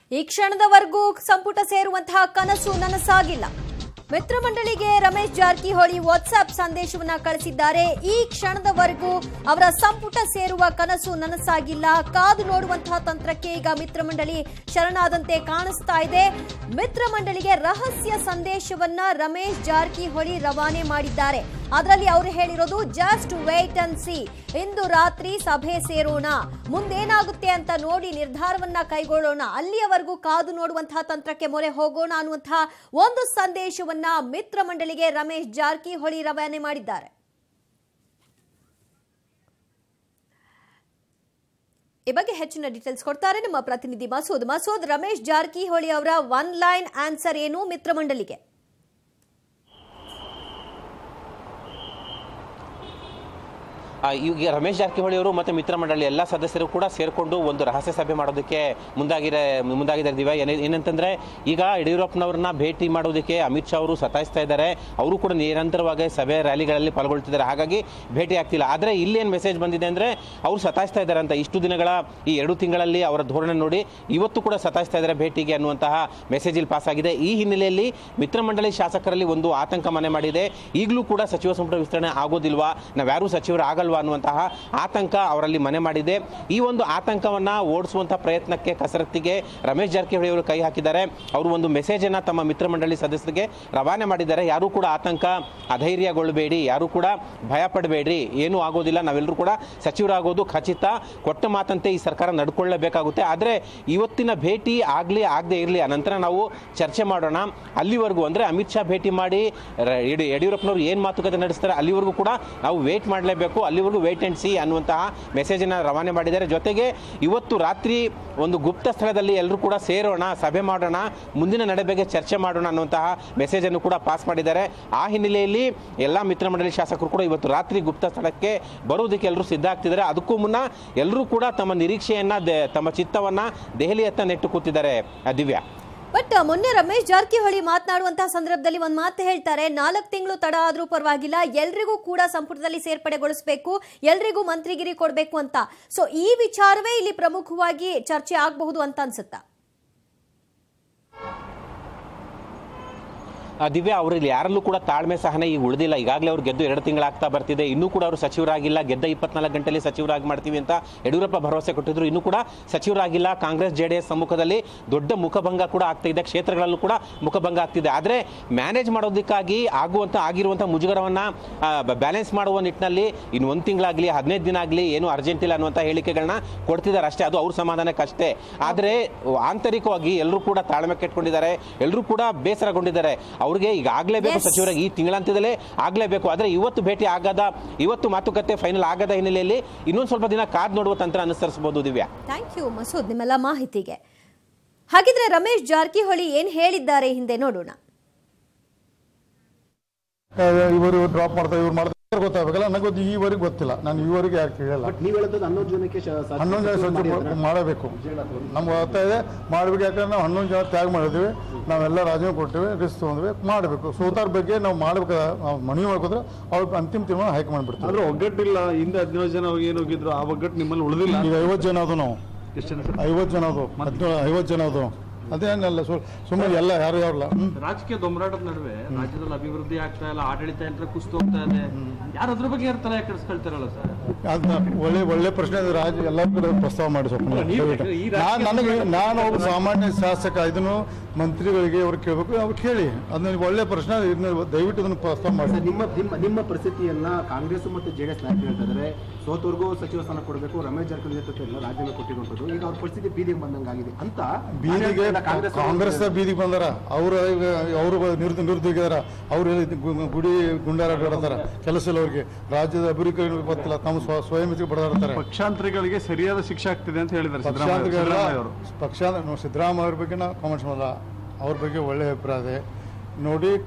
ಈ ಕ್ಷಣದವರೆಗೂ ಸಂಪುಟ ಸೇರುವಂತಹ ಕನಸು ನನಸಾಗಿಲ್ಲ ಮಿತ್ರ ಮಂಡಳಿಗೆ ರಮೇಶ್ ಜಾರಕಿಹೊಳಿ ವಾಟ್ಸ್ಆಪ್ ಸಂದೇಶವನ್ನ ಕಳಿಸಿದ್ದಾರೆ ಈ ಕ್ಷಣದವರೆಗೂ ಅವರ ಸಂಪುಟ ಸೇರುವ ಕನಸು ನನಸಾಗಿಲ್ಲ ಕಾದು ನೋಡುವಂತಹ ತಂತ್ರಕ್ಕೆ ಈಗ ಮಿತ್ರ ಮಂಡಳಿ ಶರಣಾದಂತೆ ಕಾಣಿಸ್ತಾ ಇದೆ ಮಿತ್ರ ಮಂಡಳಿಗೆ ರಹಸ್ಯ ಸಂದೇಶವನ್ನ ರಮೇಶ್ ಜಾರಕಿಹೊಳಿ ರವಾನೆ ಮಾಡಿದ್ದಾರೆ ಅದರಲ್ಲಿ ಅವರು ಹೇಳಿರೋದು ಜಸ್ಟ್ ವೇಟ್ ಅಂಡ್ ಸಿ ಇಂದು ರಾತ್ರಿ ಸಭೆ ಸೇರೋಣ ಮುಂದೇನಾಗುತ್ತೆ ಅಂತ ನೋಡಿ ನಿರ್ಧಾರವನ್ನ ಕೈಗೊಳ್ಳೋಣ ಅಲ್ಲಿಯವರೆಗೂ ಕಾದು ನೋಡುವಂತಹ ತಂತ್ರಕ್ಕೆ ಮೊರೆ ಹೋಗೋಣ ಅನ್ನುವಂತಹ ಒಂದು ಸಂದೇಶವನ್ನ ಮಿತ್ರ ಮಂಡಳಿಗೆ ರಮೇಶ್ ಜಾರಕಿಹೊಳಿ ರವಾನೆ ಮಾಡಿದ್ದಾರೆ ಈ ಬಗ್ಗೆ ಹೆಚ್ಚಿನ ಡೀಟೇಲ್ಸ್ ಕೊಡ್ತಾರೆ ನಮ್ಮ ಪ್ರತಿನಿಧಿ ಮಸೂದ್ ಮಸೂದ್ ರಮೇಶ್ ಜಾರಕಿಹೊಳಿ ಅವರ ಒನ್ ಲೈನ್ ಆನ್ಸರ್ ಏನು ಮಿತ್ರ ಮಂಡಳಿಗೆ ಆ, ಈಗ ರಮೇಶ್ ಜಾರಕಿಹೊಳಿ ಅವರು ಮತ್ತು ಮಿತ್ರ ಮಂಡಳಿ ಎಲ್ಲ ಸದಸ್ಯರು ಕೂಡ ಸೇರಿಕೊಂಡು ಒಂದು ರಹಸ್ಯ ಸಭೆ ಮಾಡೋದಕ್ಕೆ ಮುಂದಾಗಿರೆ ಮುಂದಾಗಿದ್ದಾರೆ ದಿವ್ಯ ಏನೇ ಏನಂತಂದ್ರೆ ಈಗ ಯಡಿಯೂರಪ್ಪನವ್ರನ್ನ ಭೇಟಿ ಮಾಡೋದಕ್ಕೆ ಅಮಿತ್ ಶಾ ಅವರು ಸತಾಯಿಸ್ತಾ ಇದ್ದಾರೆ ಅವರು ಕೂಡ ನಿರಂತರವಾಗಿ ಸಭೆ ರ್ಯಾಲಿಗಳಲ್ಲಿ ಪಾಲ್ಗೊಳ್ತಿದ್ದಾರೆ ಹಾಗಾಗಿ ಭೇಟಿ ಆಗ್ತಿಲ್ಲ ಆದರೆ ಇಲ್ಲೇನು ಮೆಸೇಜ್ ಬಂದಿದೆ ಅಂದರೆ ಅವ್ರು ಸತಾಯಿಸ್ತಾ ಇದ್ದಾರೆ ಅಂತ ಇಷ್ಟು ದಿನಗಳ ಈ ಎರಡು ತಿಂಗಳಲ್ಲಿ ಅವರ ಧೋರಣೆ ನೋಡಿ ಇವತ್ತು ಕೂಡ ಸತಾಯಿಸ್ತಾ ಇದ್ದಾರೆ ಭೇಟಿಗೆ ಅನ್ನುವಂತಹ ಮೆಸೇಜ್ ಇಲ್ಲಿ ಪಾಸ್ ಆಗಿದೆ ಈ ಹಿನ್ನೆಲೆಯಲ್ಲಿ ಮಿತ್ರ ಮಂಡಳಿ ಶಾಸಕರಲ್ಲಿ ಒಂದು ಆತಂಕ ಮನೆ ಮಾಡಿದೆ ಈಗಲೂ ಕೂಡ ಸಚಿವ ಸಂಪುಟ ವಿಸ್ತರಣೆ ಆಗೋದಿಲ್ವಾ ನಾವ್ಯಾರೂ ಸಚಿವರು ಆಗಲ್ವಾ ಅನ್ನುವಂತಹ ಆತಂಕ ಅವರಲ್ಲಿ ಮನೆ ಮಾಡಿದೆ ಈ ಒಂದು ಆತಂಕವನ್ನ ಓಡಿಸುವಂತಹ ಪ್ರಯತ್ನಕ್ಕೆ ಕಸರತ್ತಿಗೆ ರಮೇಶ್ ಜಾರಕಿಹೊಳಿ ಅವರು ಕೈ ಹಾಕಿದ್ದಾರೆ ಅವರು ಒಂದು ಮೆಸೇಜ್ ಅನ್ನ ತಮ್ಮ ಮಿತ್ರ ಮಂಡಳಿ ಸದಸ್ಯರಿಗೆ ರವಾನೆ ಮಾಡಿದ್ದಾರೆ ಯಾರು ಕೂಡ ಆತಂಕ ಅಧೈರ್ಯಗೊಳ್ಳಬೇಡಿ ಯಾರು ಕೂಡ ಭಯ ಪಡಬೇಡ್ರಿ ಏನೂ ಆಗೋದಿಲ್ಲ ನಾವೆಲ್ಲರೂ ಕೂಡ ಸಚಿವರಾಗೋದು ಖಚಿತ ಕೊಟ್ಟ ಮಾತಂತೆ ಈ ಸರ್ಕಾರ ನಡ್ಕೊಳ್ಳೇಬೇಕಾಗುತ್ತೆ ಆದರೆ ಇವತ್ತಿನ ಭೇಟಿ ಆಗಲಿ ಆಗದೆ ಇರಲಿ ಅನಂತರ ನಾವು ಚರ್ಚೆ ಮಾಡೋಣ ಅಲ್ಲಿವರೆಗೂ ಅಂದರೆ ಅಮಿತ್ ಶಾ ಭೇಟಿ ಮಾಡಿ ರ- ಯಡಿ- ಯಡಿಯೂರಪ್ಪನವರು ಏನು ಮಾತುಕತೆ ನಡೆಸ್ತಾರೆ ಅಲ್ಲಿವರೆಗೂ ಕೂಡ ನಾವು ವೇಟ್ ಮಾಡಲೇಬೇಕು ಅಲ್ಲಿವರೆಗೂ ವೇಟ್ ಆ್ಯಂಡ್ ಸಿ ಅನ್ನುವಂತಹ ಮೆಸೇಜನ್ನು ರವಾನೆ ಮಾಡಿದ್ದಾರೆ ಜೊತೆಗೆ ಇವತ್ತು ರಾತ್ರಿ ಒಂದು ಗುಪ್ತ ಸ್ಥಳದಲ್ಲಿ ಎಲ್ಲರೂ ಕೂಡ ಸೇರೋಣ ಸಭೆ ಮಾಡೋಣ ಮುಂದಿನ ನಡೆ ಬಗ್ಗೆ ಚರ್ಚೆ ಮಾಡೋಣ ಅನ್ನುವಂತಹ ಮೆಸೇಜನ್ನು ಕೂಡ ಪಾಸ್ ಮಾಡಿದ್ದಾರೆ ಆ ಹಿನ್ನೆಲೆಯಲ್ಲಿ ಎಲ್ಲ ಮಿತ್ರ ಮಂಡಳಿ ಶಾಸಕರು ಕೂಡ ಇವತ್ತು ರಾತ್ರಿ ಗುಪ್ತ ಸ್ಥಳಕ್ಕೆ ಬರುವುದಕ್ಕೆ ಎಲ್ಲರೂ ಸಿದ್ಧ ಆಗ್ತಿದ್ದಾರೆ ಅದಕ್ಕೂ ಮುನ್ನ ಎಲ್ಲರೂ ಕೂಡ ತಮ್ಮ ನಿರೀಕ್ಷೆಯನ್ನ ದೆ- ತಮ್ಮ ಚಿತ್ತವನ್ನ ದೆಹಲಿಯತ್ತ ನೆಟ್ಟು ಕೂತಿದ್ದಾರೆ ಆ, ದಿವ್ಯಾ ಬಟ್ ಮೊನ್ನೆ ರಮೇಶ್ ಜಾರಕಿಹೊಳಿ ಮಾತನಾಡುವಂತಹ ಸಂದರ್ಭದಲ್ಲಿ ಒಂದು ಮಾತು ಹೇಳ್ತಾರೆ ನಾಲ್ಕು ತಿಂಗಳು ತಡ ಆದ್ರೂ ಪರವಾಗಿಲ್ಲ ಎಲ್ರಿಗೂ ಕೂಡ ಸಂಪುಟದಲ್ಲಿ ಸೇರ್ಪಡೆಗೊಳಿಸಬೇಕು ಎಲ್ರಿಗೂ ಮಂತ್ರಿಗಿರಿ ಕೊಡಬೇಕು ಅಂತ ಸೊ ಈ ವಿಚಾರವೇ ಇಲ್ಲಿ ಪ್ರಮುಖವಾಗಿ ಚರ್ಚೆ ಆಗಬಹುದು ಅಂತ ಅನ್ಸುತ್ತಾ ಆ, ದಿವ್ಯಾ ಅವರಲ್ಲಿ ಯಾರಲ್ಲೂ ಕೂಡ ತಾಳ್ಮೆ ಸಹನೆ ಈಗ ಉಳಿದಿಲ್ಲ ಈಗಾಗಲೇ ಅವ್ರು ಗೆದ್ದು ಎರಡು ತಿಂಗಳಾಗ್ತಾ ಬರ್ತಿದೆ ಇನ್ನೂ ಕೂಡ ಅವರು ಸಚಿವರಾಗಿಲ್ಲ ಗೆದ್ದ ಇಪ್ಪತ್ನಾಲ್ಕು ಗಂಟೆಯಲ್ಲಿ ಸಚಿವರಾಗಿ ಮಾಡ್ತೀವಿ ಅಂತ ಯಡಿಯೂರಪ್ಪ ಭರವಸೆ ಕೊಟ್ಟಿದ್ರು ಇನ್ನೂ ಕೂಡ ಸಚಿವರಾಗಿಲ್ಲ ಕಾಂಗ್ರೆಸ್ ಜೆ ಡಿ ಎಸ್ ಸಮ್ಮುಖದಲ್ಲಿ ದೊಡ್ಡ ಮುಖಭಂಗ ಕೂಡ ಆಗ್ತಾ ಇದೆ ಕ್ಷೇತ್ರಗಳಲ್ಲೂ ಕೂಡ ಮುಖಭಂಗ ಆಗ್ತಿದೆ ಆದರೆ ಮ್ಯಾನೇಜ್ ಮಾಡೋದಕ್ಕಾಗಿ ಆಗುವಂಥ ಆಗಿರುವಂಥ ಮುಜುಗರವನ್ನು ಬ್ಯಾಲೆನ್ಸ್ ಮಾಡುವ ನಿಟ್ಟಿನಲ್ಲಿ ಇನ್ನು ಒಂದು ತಿಂಗಳಾಗಲಿ ಹದಿನೈದು ದಿನ ಆಗಲಿ ಏನು ಅರ್ಜೆಂಟ್ ಇಲ್ಲ ಅನ್ನುವಂಥ ಹೇಳಿಕೆಗಳನ್ನ ಕೊಡ್ತಿದ್ದಾರೆ ಅಷ್ಟೇ ಅದು ಅವ್ರ ಸಮಾಧಾನಕ್ಕಷ್ಟೇ ಆದರೆ ಆಂತರಿಕವಾಗಿ ಎಲ್ಲರೂ ಕೂಡ ತಾಳ್ಮೆ ಕೆಟ್ಕೊಂಡಿದ್ದಾರೆ ಎಲ್ಲರೂ ಕೂಡ ಬೇಸರಗೊಂಡಿದ್ದಾರೆ ಅವ್ರಿಗೆ ಈಗ ಆಗ್ಲೇಬೇಕು Yes. ಸಚಿವರಾಗಿ ಈ ತಿಂಗಳಂತ್ಯದಲ್ಲೇ ಆಗ್ಲೇಬೇಕು ಆದರೆ ಇವತ್ತು ಭೇಟಿ ಆಗದ ಇವತ್ತು ಮಾತುಕತೆ ಫೈನಲ್ ಆಗದ ಹಿನ್ನೆಲೆಯಲ್ಲಿ ಇನ್ನೊಂದು ಸ್ವಲ್ಪ ದಿನ ಕಾದ್ ನೋಡುವ ತಂತ್ರ ಅನುಸರಿಸಬಹುದು ದಿವ್ಯಾ ಥ್ಯಾಂಕ್ ಯು ಮಸೂದ್ ನಿಮ್ಮೆಲ್ಲ ಮಾಹಿತಿಗೆ ಹಾಗಿದ್ರೆ ರಮೇಶ್ ಜಾರಕಿಹೊಳಿ ಏನ್ ಹೇಳಿದ್ದಾರೆ ಹಿಂದೆ ನೋಡೋಣ ಇವರು ಡ್ರಾಪ್ ಮಾಡ್ತಾರೆ ಇವ್ರು ಮಾಡ್ತಾರೆ ಗೊತ್ತಾಗಬೇಕಲ್ಲ ನನಗೆ ಗೊತ್ತು ಈವರೆಗೆ ಗೊತ್ತಿಲ್ಲ ನಾನು ಈವರೆಗೆ ಯಾಕೆ ಕೇಳಲ್ಲ ಬಟ್ ನೀವು ಹೇಳೋದು ಹನ್ನೊಂದು ಜನಕ್ಕೆ ಶ- ಸ- ಹನ್ನೊಂದು ಜನ ಸಚಿವರು ಸ್ವಚ್ಛ ಮಾಡಿದ್ರಾ? ಮಾಡಬೇಕು ನಮ್ಗೆ ಗೊತ್ತಾ ಇದೆ ಮಾಡ್ಬೇಕು ಯಾಕಂದ್ರೆ ನಾವು ಹನ್ನೊಂದು ಜನ ತ್ಯಾಗ ಮಾಡಿದ್ವಿ ನಾವೆಲ್ಲ ರಾಜೀನಾಮೆ ಕೊಟ್ಟಿವಿ ರಿಸ್ಕ್ ತೊಗೊಂಡ್ವಿ ಮಾಡಬೇಕು ಸೋತಾರ ಬಗ್ಗೆ ನಾವು ಮಾಡ್ಬೇಕು ನಾವು ಮನವಿ ಮಾಡ್ಕೊಂಡ್ರೆ ಅವ್ರ ಅಂತಿಮ ತೀರ್ಮಾನ ಹೈಕಮಾಂಡ್ ಬಿಡ್ತೀವಿ ಆದ್ರೆ ಒಗ್ಗಟ್ಟಿಲ್ಲ ಹಿಂದೆ ಹದಿನೇಳು ಜನ ಏನು ಹೋಗಿದ್ರು ಆ ಒಗ್ಗಟ್ಟು ನಿಮ್ಮಲ್ಲಿ ಉಳಿದಿಲ್ಲ ಈಗ ಐವತ್ತು ಜನ ಅದು ನಾವು ಎಷ್ಟು ಜನ ಸರ್? ಐವತ್ತು ಜನ ಅದು ಹದಿನೇಳು ಐವತ್ತು ಜನ ಅದು ಅದೇನಲ್ಲ ಸುಮ್ಮನೆ ಎಲ್ಲ ಯಾರು ಯಾರಲ್ಲ ಹ್ಮ್ ರಾಜಕೀಯ ದೊಂಬರಾಟದ ನಡುವೆ ರಾಜ್ಯದಲ್ಲಿ ಅಭಿವೃದ್ಧಿ ಆಗ್ತಾ ಇಲ್ಲ ಆಡಳಿತ ಯಂತ್ರ ಕುಸಿದು ಹೋಗ್ತಾ ಇದೆ ಯಾರು ಅದ್ರ ಬಗ್ಗೆ ಯಾರು ತಲೆ ಕೆಡಿಸ್ಕೊಳ್ತಾರಲ್ಲ ಸರ್ ಅದನ್ನ ಒಳ್ಳೆ ಒಳ್ಳೆ ಪ್ರಶ್ನೆ ಅದು ರಾಜ ಎಲ್ಲ ಕಡೆ ಪ್ರಸ್ತಾವ ಮಾಡಿ ಸ್ವಲ್ಪ ನೀವು ದಯವಿಟ್ಟು. ಈ ನಾನ್ ರಾಜಕೀಯ ನನಗೆ ನಾನು ಒಬ್ಬ ಸಾಮಾನ್ಯ ಶಾಸಕ ಇದನ್ನು ಮಂತ್ರಿಗಳಿಗೆ ಅವ್ರು ಕೇಳಬೇಕು ಅವ್ರು ಕೇಳಿ ಅದನ್ನ ಒಳ್ಳೆ ಪ್ರಶ್ನೆ ಇದನ್ನ ದಯವಿಟ್ಟು ಇದನ್ನು ಪ್ರಸ್ತಾವ ಮಾಡಿ ಸರ್, ನಿಮ್ಮ ನಿಮ್ಮ ನಿಮ್ಮ ಪರಿಸ್ಥಿತಿಯನ್ನ ಕಾಂಗ್ರೆಸ್ ಮತ್ತು ಜೆಡಿಎಸ್ ನಾಯಕರು ಹೇಳ್ತಾ ಇದ್ದಾರೆ ಸೋತವ್ರಿಗೂ ಸಚಿವ ಸ್ಥಾನ ಕೊಡಬೇಕು ರಮೇಶ್ ಜಾರಕಿಹೊಳಿ ನೇತೃತ್ವದಲ್ಲಿ ರಾಜ್ಯನ ಕೊಟ್ಟಿರುವಂಥದ್ದು ಈಗ ಅವ್ರ ಪರಿಸ್ಥಿತಿ ಬೀದಿಗೆ ಬಂದಂಗಾಗಿದೆ ಅಂತ ಬೀದಿಗೆ ಕಾಂಗ್ರೆಸ್ ಕಾಂಗ್ರೆಸ್ ಬೀದಿಗೆ ಬಂದಾರ ಅವರು ಅವರು ನಿರುದ್ಧ ನಿರುದ್ಯೋಗಿದಾರ ಅವರು ಗುಡಿ ಗುಂಡಾರಾಟ ಆಡ್ತಾರ ಕೆಲಸ ಇಲ್ಲ ಅವ್ರಿಗೆ ರಾಜ್ಯದ ಅಭಿವೃದ್ಧಿ ಗೊತ್ತಿಲ್ಲ ತಮ್ಮ ಸ್ವ- ಸ್ವಯಂ ಬಡದಾಡ್ತಾರೆ ಪಕ್ಷಾಂತರಿಗಳಿಗೆ ಸರಿಯಾದ ಶಿಕ್ಷೆ ಆಗ್ತಿದೆ ಅಂತ ಹೇಳಿದ್ದಾರೆ ಪಕ್ಷಾಂತರಿಗೆಲ್ಲ ಸಿದ್ದರಾಮಯ್ಯ ಅವರು ಪಕ್ಷಾಂತರ ನೋಡಿ, ಸಿದ್ದರಾಮಯ್ಯ ಅವ್ರ ಬಗ್ಗೆ ನಾವು ಕಾಮೆಂಟ್ಸ್ ಮಾಡಲ್ಲ ಅವ್ರ ಬಗ್ಗೆ ಒಳ್ಳೆ ಅಭಿಪ್ರಾಯ ಇದೆ ನೋಡಿ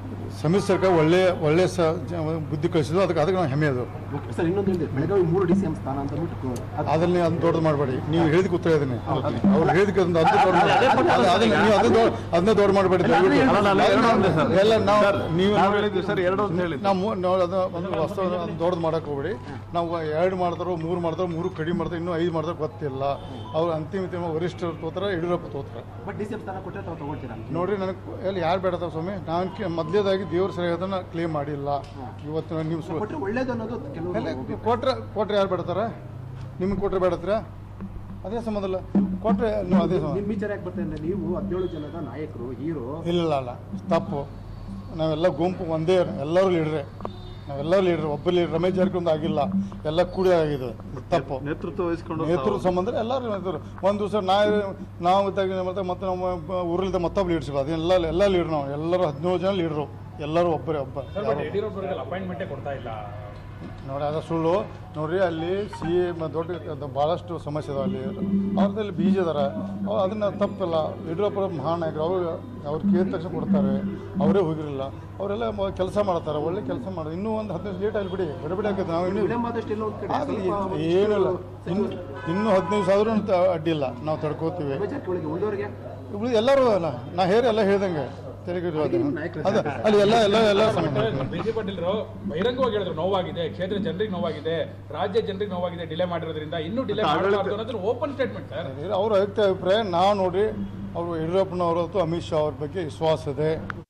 ಸಮ್ಮಿಶ್ರ ಸರ್ಕಾರ ಒಳ್ಳೆ ಒಳ್ಳೆ ಸ ಜ- ಬುದ್ಧಿ ಕಳಿಸಿದ್ರು ಅದಕ್ಕೆ ಅದಕ್ಕೆ ನಾವು ಹೆಮ್ಮೆ ಅದು ಓಕೆ ಸರ್ ಇನ್ನೊಂದು ಹೇಳಿದೆ ಬೆಳಗಾವಿ ಮೂರು ಡಿ ಸಿ ಎಂ ಸ್ಥಾನ ಅಂತ ಅಂದ್ಬಿಟ್ಟು ಅದು ಅದನ್ನ ಅದನ್ನ ದೊಡ್ಡದು ಮಾಡಬೇಡಿ ನೀವು ಹೇಳಿದ ಉತ್ತರ ಇದನ್ನೇ ಅವ್ರು ಹೇಳಿದಕ್ಕೆ ಅದನ್ನ ಅದನ್ನ ದೊಡ್ಡ ಮಾಡಿ- ಅದನ್ನ ನೀವು ಅದನ್ನ ದೊಡ್ಡ ಅದನ್ನ ದೊಡ್ಡ ಮಾಡಬೇಡಿ ಎಲ್ಲ ನಾವು ನೀವು ಹೇಳಿದ್ವಿ ಸರ್ ಎರಡು ಅಂತ ಹೇಳಿದ್ವಿ ನಾವು ಮೂ- ನಾವು ಅದನ್ನ ಒಂದು ವಸ್ತು ಅದನ್ನ ದೊಡ್ಡದು ಮಾಡಕ್ಕೆ ಹೋಗ್ಬೇಡಿ ನಾವು ಎರಡು ಮಾಡ್ತಾರೋ ಮೂರು ಮಾಡ್ತಾರೋ ಮೂರು ಕಡಿಮೆ ಮಾಡ್ತಾರೋ ಇನ್ನೂ ಐದು ಮಾಡ್ತಾರೋ ಗೊತ್ತಿಲ್ಲ ಅವ್ರು ಅಂತಿಮ ಅಂತಿಮ ವರಿಷ್ಠರು ತೋತಾರೆ ಯಡಿಯೂರಪ್ಪ ತೋತಾರೆ ಬಟ್ ಡಿ ಸಿ ಎಂ ಸ್ಥಾನ ಕೊಟ್ಟರೆ ತಾವು ತಗೊಳ್ತೀರಾ ನೋಡ್ರಿ ನನಗೆ ಎಲ್ಲಿ ಯಾರು ಬೇಡತಾವ ಸ್ವಾಮಿ ನಾನು ಕೇ ಮೊದಲೇದಾಗಿ ದೇವ್ರ ಸರಿಯಾದನ್ನ ಕ್ಲೇಮ್ ಮಾಡಿಲ್ಲ ಇವತ್ತು ನೀವು ಸು- ಕೊಟ್ಟರೆ ಒಳ್ಳೇದು ಅನ್ನೋದು ಕೆಲವು ಎಲ್ಲ ಕೊಟ್ರೆ ಕೊಟ್ರೆ ಯಾರು ಬೇಡತಾರ ನಿಮ್ಗೆ ಕೊಟ್ರೆ ಬೇಡತ್ರ ಅದೇ ಸಂಬಂಧ ಇಲ್ಲ ಕೊಟ್ರೆ ನೀವು ಅದೇ ಸಂಬಂಧ ನಿಮ್ಮ ವಿಚಾರ ಯಾಕೆ ಬರ್ತಾ ಅಂದ್ರೆ ನೀವು ಹದಿನೇಳು ಜನದ ನಾಯಕರು ಹೀರೋ ಇಲ್ಲ ಅಲ್ಲ ತಪ್ಪು ನಾವೆಲ್ಲ ಗುಂಪು ಒಂದೇ ಎಲ್ಲರೂ ಲೀಡ್ರೆ ನಾವೆಲ್ಲರೂ ಲೀಡ್ರ್ ಒಬ್ಬ ಲೀಡ್ರ್ ರಮೇಶ್ ಜಾರಕಿಹೊಳಿ ಆಗಿಲ್ಲ ಎಲ್ಲ ಕೂಡಿ ಆಗಿದೆ ಇದು ತಪ್ಪು ನೇತೃತ್ವ ವಹಿಸಿಕೊಂಡು ನೇತೃತ್ವ ಸಂಬಂಧ ಎಲ್ಲರೂ ಇದ್ರು ಒಂದು ದಿವಸ ನಾ ನಾವು ಇದ್ದಾಗ ಮತ್ತೆ ಮತ್ತೆ ನಮ್ಮ ಬ- ಊರಲ್ಲಿದ್ದ ಮತ್ತೊಬ್ಬ ಲೀಡರ್ಶಿಪ್ ಅದೆಲ್ಲ ಎಲ್ಲ ಲೀಡ್ರ್ ನಾವು ಎಲ್ಲರೂ ಹದಿನೇಳು ಜನ ಲೀಡ್ರು ಎಲ್ಲರೂ ಒಬ್ಬರೇ ಒಬ್ಬ ಯಾರು- ಯಡಿಯೂರಪ್ಪರಿಗೆ ಅಪಾಯಿಂಟ್ಮೆಂಟೇ ಕೊಡ್ತಾ ಇಲ್ಲ ನೋಡಿ ಅದು ಸುಳ್ಳು ನೋಡ್ರಿ ಅಲ್ಲಿ ಸಿ ಎ ದೊಡ್ಡ ಅದು ಭಾಳಷ್ಟು ಸಮಸ್ಯೆ ಅದಾವ ಅಲ್ಲಿ ಅವ್ರದಲ್ಲಿ ಬೀಜ ಅದಾರ ಅವ್ರು ಅದನ್ನ ತಪ್ಪಿಲ್ಲ ಯಡಿಯೂರಪ್ಪ ಮಹಾನ್ ನಾಯಕರು ಅವರು ಅವ್ರು ಕೇಳಿದ ತಕ್ಷಣ ಕೊಡ್ತಾರೆ ಅವರೇ ಹೋಗಿರಲಿಲ್ಲ ಅವರೆಲ್ಲ ಕೆಲಸ ಮಾಡ್ತಾರೆ ಒಳ್ಳೆ ಕೆಲಸ ಮಾಡೋದು ಇನ್ನೂ ಒಂದು ಹದಿನೈದು ಲೇಟ್ ಆಗಲಿ ಬಿಡಿ ಬಿಡಬಿಡಿ ಹಾಕಿದ್ದು ನಾವು ಇನ್ನೂ ವಿಳಂಬ ಆದಷ್ಟು ಎಲ್ಲೋ ಒಂದ್ ಕಡೆ ಆಗಲಿ ಸ್ವಲ್ಪ ಏನಿಲ್ಲ ಇನ್ನು ಇನ್ನೂ ಹದಿನೈದು ಸಾವಿರ ಅಂತ ಅಡ್ಡಿಲ್ಲ ನಾವು ತಡ್ಕೋತೀವಿ ರಮೇಶ್ ಜಾರಕಿಹೊಳಿಗೆ ಉಳಿದವರಿಗೆ ಉಳಿದ ಎಲ್ಲರೂ ಅಲ್ಲ ನಾ ಹೇರಿ ಎಲ್ಲ ಹೇಳ್ದಂಗೆ ತೆರಿಗೆ ಅದ ಅಲ್ಲಿ ಎಲ್ಲ ಎಲ್ಲ ಎಲ್ಲ ಸಮ ಬಿ ಜೆ ಪಾಟೀಲ್ರು ಬಹಿರಂಗವಾಗಿ ಹೇಳಿದ್ರು ನೋವಾಗಿದೆ ಕ್ಷೇತ್ರ ಜನರಿಗೆ ನೋವಾಗಿದೆ ರಾಜ್ಯ ಜನರಿಗೆ ನೋವಾಗಿದೆ ಡಿಲೇ ಮಾಡಿರೋದ್ರಿಂದ ಇನ್ನೂ ಡಿಲೇ ಮಾಡಬಾರ್ದು ಅನ್ನೋದ್ರ ಓಪನ್ ಸ್ಟೇಟ್ಮೆಂಟ್ ಸರ್ ಅವ್ರ ಅಭಿಪ್ರಾಯ ನಾವು ನೋಡ್ರಿ ಅವರು ಯಡಿಯೂರಪ್ಪನವರದ್ದು ಅಮಿತ್ ಶಾ ಅವ್ರ ಬಗ್ಗೆ ವಿಶ್ವಾಸ ಇದೆ